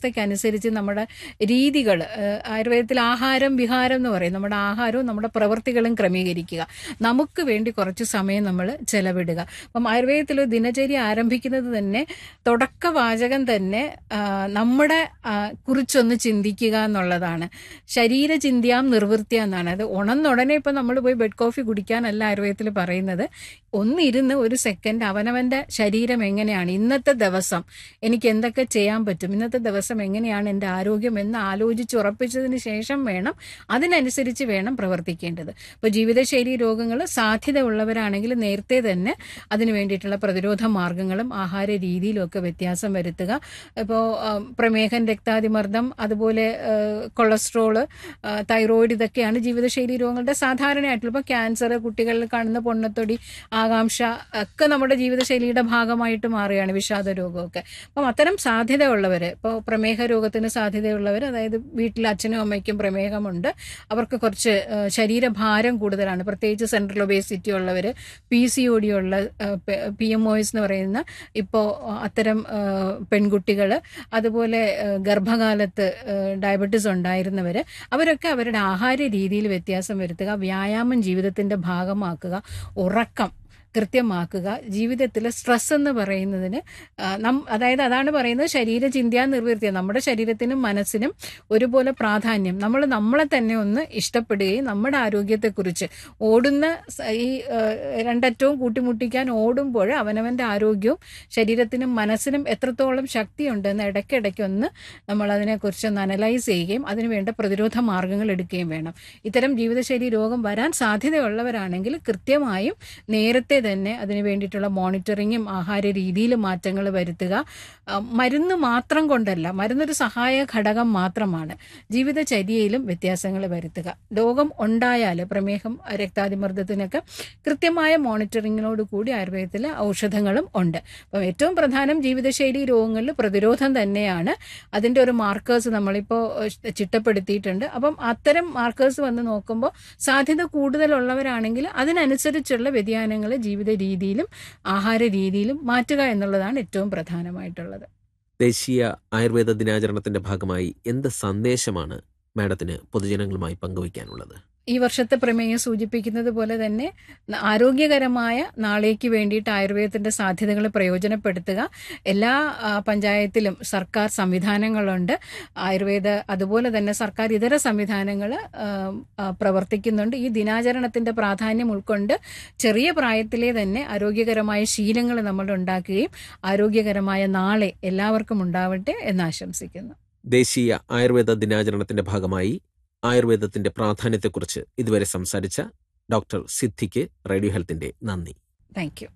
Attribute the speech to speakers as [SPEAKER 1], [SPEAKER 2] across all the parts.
[SPEAKER 1] കാലാവസ്ഥയ്ക്കനുസരിച്ച് നമ്മുടെ രീതികൾ ആയുർവേദത്തിൽ ആഹാരം വിഹാരം എന്ന് പറയും നമ്മുടെ ആഹാരവും നമ്മുടെ പ്രവൃത്തികളും ക്രമീകരിക്കുക നമുക്ക് വേണ്ടി കുറച്ച് സമയം നമ്മൾ ചെലവിടുക അപ്പം ആയുർവേദത്തിൽ ഒരു ദിനചര്യ ആരംഭിക്കുന്നത് തന്നെ തുടക്കവാചകം തന്നെ ആ, നമ്മുടെ ആ, കുറിച്ചൊന്ന് ചിന്തിക്കുക എന്നുള്ളതാണ് ശരീരചിന്തിയാം നിർവൃത്തിയ എന്നാണ് അത് ഉണന്നുടനെ ഇപ്പം നമ്മൾ പോയി ബെഡ് കോഫി കുടിക്കാനല്ല ആയുർവേദത്തിൽ പറയുന്നത് ഒന്നിരുന്ന് ഒരു സെക്കൻഡ് അവനവന്റെ ശരീരം എങ്ങനെയാണ് ഇന്നത്തെ ദിവസം എനിക്ക് എന്തൊക്കെ ചെയ്യാൻ പറ്റും ഇന്നത്തെ ദിവസം എങ്ങനെയാണ് എൻ്റെ ആരോഗ്യം എന്ന് ആലോചിച്ച് ഉറപ്പിച്ചതിന് ശേഷം വേണം അതിനനുസരിച്ച് വേണം പ്രവർത്തിക്കേണ്ടത് ഇപ്പോൾ ജീവിതശൈലി രോഗങ്ങൾ സാധ്യത ഉള്ളവരാണെങ്കിൽ നേരത്തെ തന്നെ അതിന് വേണ്ടിയിട്ടുള്ള പ്രതിരോധ മാർഗങ്ങളും ആഹാര രീതിയിലും ഒക്കെ വ്യത്യാസം വരുത്തുക ഇപ്പോൾ പ്രമേഹം രക്താതിമർദ്ദം അതുപോലെ ആ, കൊളസ്ട്രോള് ആ, തൈറോയിഡ് ഇതൊക്കെയാണ് ജീവിതശൈലി രോഗങ്ങളുടെ സാധാരണയായിട്ടുള്ള ഇപ്പോൾ ക്യാൻസർ കുട്ടികളിൽ കാണുന്ന പൊണ്ണത്തൊടി ആകാംക്ഷ ഒക്കെ നമ്മുടെ ജീവിതശൈലിയുടെ ഭാഗമായിട്ട് മാറുകയാണ് വിഷാദ രോഗമൊക്കെ അപ്പം അത്തരം സാധ്യതയുള്ളവർ ഇപ്പോൾ പ്രമേഹ രോഗത്തിന് സാധ്യതയുള്ളവർ അതായത് വീട്ടിൽ അച്ഛനും അമ്മയ്ക്കും പ്രമേഹമുണ്ട് അവർക്ക് കുറച്ച് ആ, ശരീരഭാരം കൂടുതലാണ് പ്രത്യേകിച്ച് സെൻട്രൽ ഒബേസിറ്റി ഉള്ളവർ പി സി ഒ ഡി ഉള്ള പി എം ഒ എസ് എന്ന് പറയുന്ന ഇപ്പോൾ അത്തരം പെൺകുട്ടികൾ അതുപോലെ ആ, ഗർഭകാലത്ത് ഡയബറ്റീസ് ഉണ്ടായിരുന്നവർ അവരൊക്കെ അവരുടെ ആഹാര രീതിയിൽ വ്യത്യാസം വരുത്തുക വ്യായാമം ജീവിതത്തിന്റെ ഭാഗമാക്കുക ഉറക്കം കൃത്യമാക്കുക ജീവിതത്തിൽ സ്ട്രെസ് എന്ന് പറയുന്നതിന് ആ, നം അതായത് അതാണ് പറയുന്നത് ശരീര ചിന്താ നിർവൃത്തിയ നമ്മുടെ ശരീരത്തിനും മനസ്സിനും ഒരുപോലെ പ്രാധാന്യം നമ്മൾ നമ്മളെ തന്നെ ഒന്ന് ഇഷ്ടപ്പെടുകയും നമ്മുടെ ആരോഗ്യത്തെക്കുറിച്ച് ഓടുന്ന സ- ഈ ആ, രണ്ടറ്റവും കൂട്ടിമുട്ടിക്കാൻ ഓടുമ്പോൾ അവനവൻ്റെ ആരോഗ്യവും ശരീരത്തിനും മനസ്സിനും എത്രത്തോളം ശക്തിയുണ്ടെന്ന് ഇടയ്ക്കിടയ്ക്ക് ഒന്ന് നമ്മൾ അതിനെക്കുറിച്ച് ഒന്ന് അനലൈസ് ചെയ്യുകയും അതിനുവേണ്ട പ്രതിരോധ മാർഗങ്ങൾ എടുക്കുകയും വേണം ഇത്തരം ജീവിതശൈലി രോഗം വരാൻ സാധ്യതയുള്ളവരാണെങ്കിൽ കൃത്യമായും നേരത്തെ തന്നെ അതിന് വേണ്ടിയിട്ടുള്ള മോണിറ്ററിങ്ങും ആഹാര രീതിയിലും മാറ്റങ്ങൾ വരുത്തുക ആ, മരുന്ന് മാത്രം കൊണ്ടല്ല മരുന്നൊരു സഹായ ഘടകം മാത്രമാണ് ജീവിതചര്യയിലും വ്യത്യാസങ്ങൾ വരുത്തുക രോഗം ഉണ്ടായാൽ പ്രമേഹം രക്താതിമർദ്ദത്തിനൊക്കെ കൃത്യമായ മോണിറ്ററിങ്ങിനോട് കൂടി ആയുർവേദത്തിൽ ഔഷധങ്ങളും ഉണ്ട് അപ്പം ഏറ്റവും പ്രധാനം ജീവിതശൈലി രോഗങ്ങളിൽ പ്രതിരോധം തന്നെയാണ് അതിൻ്റെ ഒരു മാർക്കേഴ്സ് നമ്മളിപ്പോൾ ഏഹ്, ചിട്ടപ്പെടുത്തിയിട്ടുണ്ട് അപ്പം അത്തരം മാർക്കേഴ്സ് വന്ന് നോക്കുമ്പോൾ സാധ്യത കൂടുതലുള്ളവരാണെങ്കിൽ അതിനനുസരിച്ചുള്ള വ്യതിയാനങ്ങൾ ജീവിത രീതിയിലും ആഹാര രീതിയിലും മാറ്റുക എന്നുള്ളതാണ് ഏറ്റവും പ്രധാനമായിട്ടുള്ളത്
[SPEAKER 2] ദേശീയ ആയുർവേദ ദിനാചരണത്തിന്റെ ഭാഗമായി എന്ത് സന്ദേശമാണ് മാഡത്തിന് പൊതുജനങ്ങളുമായി പങ്കുവയ്ക്കാനുള്ളത്
[SPEAKER 1] ഈ വർഷത്തെ പ്രമേയം സൂചിപ്പിക്കുന്നത് പോലെ തന്നെ ന- ആരോഗ്യകരമായ നാളേക്ക് വേണ്ടിയിട്ട് ആയുർവേദത്തിന്റെ സാധ്യതകൾ പ്രയോജനപ്പെടുത്തുക എല്ലാ ആ, പഞ്ചായത്തിലും സർക്കാർ സംവിധാനങ്ങളുണ്ട് ആയുർവേദ അതുപോലെ തന്നെ സർക്കാർ ഇതര സംവിധാനങ്ങൾ പ്രവർത്തിക്കുന്നുണ്ട് ഈ ദിനാചരണത്തിന്റെ പ്രാധാന്യം ഉൾക്കൊണ്ട് ചെറിയ പ്രായത്തിലെ തന്നെ ആരോഗ്യകരമായ ശീലങ്ങൾ നമ്മൾ ഉണ്ടാക്കുകയും ആരോഗ്യകരമായ നാളെ എല്ലാവർക്കും ഉണ്ടാവട്ടെ എന്ന് ആശംസിക്കുന്നു
[SPEAKER 2] ദേശീയ ആയുർവേദ ദിനാചരണത്തിന്റെ ഭാഗമായി ആയുർവേദത്തിന്റെ പ്രാധാന്യത്തെക്കുറിച്ച് ഇതുവരെ സംസാരിച്ച ഡോക്ടർ സിദ്ധിക്ക് റേഡിയോ ഹെൽത്തിന്റെ നന്ദി
[SPEAKER 1] താങ്ക് യു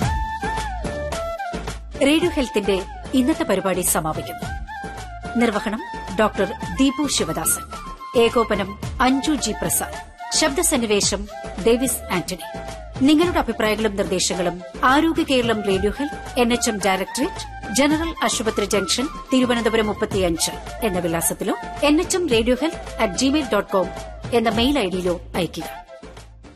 [SPEAKER 3] റേഡിയോ ഹെൽത്തിന്റെ ഇന്നത്തെ പരിപാടി സമാപിക്കുന്നു നിർവഹണം ഡോക്ടർ ദീപു ശിവദാസൻ ഏകോപനം അഞ്ജു ജി പ്രസാദ് ശബ്ദസന്നിവേശം ഡേവിസ് ആന്റണി നിങ്ങളുടെ അഭിപ്രായങ്ങളും നിർദ്ദേശങ്ങളും Arogya Keralam Radio Health N H M directorate general ആശുപത്രി ജംഗ്ഷൻ തിരുവനന്തപുരം മുപ്പത്തിയഞ്ച് എന്ന വിലാസത്തിലോ N H M radio health at Gmail dot com എന്ന മെയിൽ ഐഡിയിലോ അയയ്ക്കുക